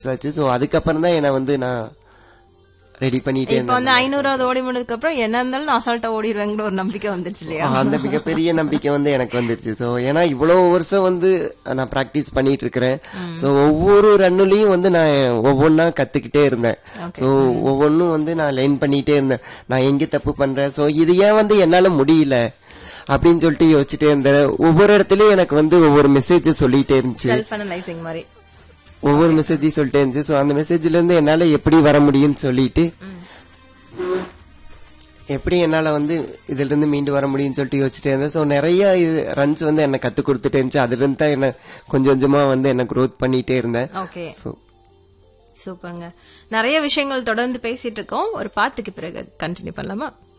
ஆச்சு ஸோ அதுக்கப்புறம் தான் என்னை வந்து நான் ரெடி பண்ணிட்டே இப்ப இருந்தேன் வந்து ஐநூறாவது ஓடி முடிஞ்சதுக்கு அப்புறம் என்ன இருந்தாலும் நான் அசால்ட்டா ஓடிடுவேங்கிற ஒரு நம்பிக்கை வந்துருச்சு இல்லையா அந்த மிகப்பெரிய நம்பிக்கை வந்து எனக்கு வந்துருச்சு ஸோ ஏன்னா இவ்வளோ வருஷம் வந்து நான் ப்ராக்டிஸ் பண்ணிட்டு இருக்கிறேன் ஸோ ஒவ்வொரு ரன்னுலையும் வந்து நான் ஒவ்வொன்றா கற்றுக்கிட்டே இருந்தேன் ஸோ ஒவ்வொன்றும் வந்து நான் லைன் பண்ணிகிட்டே இருந்தேன் நான் எங்கே தப்பு பண்ணுறேன் ஸோ இது ஏன் வந்து என்னால் முடியல அப்படின்னு சொல்லிட்டு யோசிச்சுட்டே இருந்தேன் ஒவ்வொரு இடத்துலயும் எனக்கு வந்து ஒவ்வொரு மெசேஜ் சொல்லிட்டே இருந்துச்சு செல்ஃப் அனலைசிங் மாதிரி ஒவ்வொரு மெசேஜையும் சொல்லிட்டே இருந்துச்சு ஸோ அந்த மெசேஜ்ல இருந்து என்னால எப்படி வர முடியும்னு சொல்லிட்டு எப்படி என்னால வந்து இதுல இருந்து மீண்டு வர முடியும்னு சொல்லிட்டு யோசிச்சுட்டே இருந்தேன் ஸோ நிறைய இது ரன்ஸ் வந்து என்ன கத்து கொடுத்துட்டே இருந்துச்சு அதுல இருந்து தான் என்ன கொஞ்சம் கொஞ்சமா வந்து என்ன growth பண்ணிட்டே இருந்தேன் ஓகே ஸோ சூப்பருங்க நிறைய விஷயங்கள் தொடர்ந்து பேசிட்டு இருக்கோம் ஒரு பாட்டுக்கு பிறகு கண்டினியூ பண்ணலாமா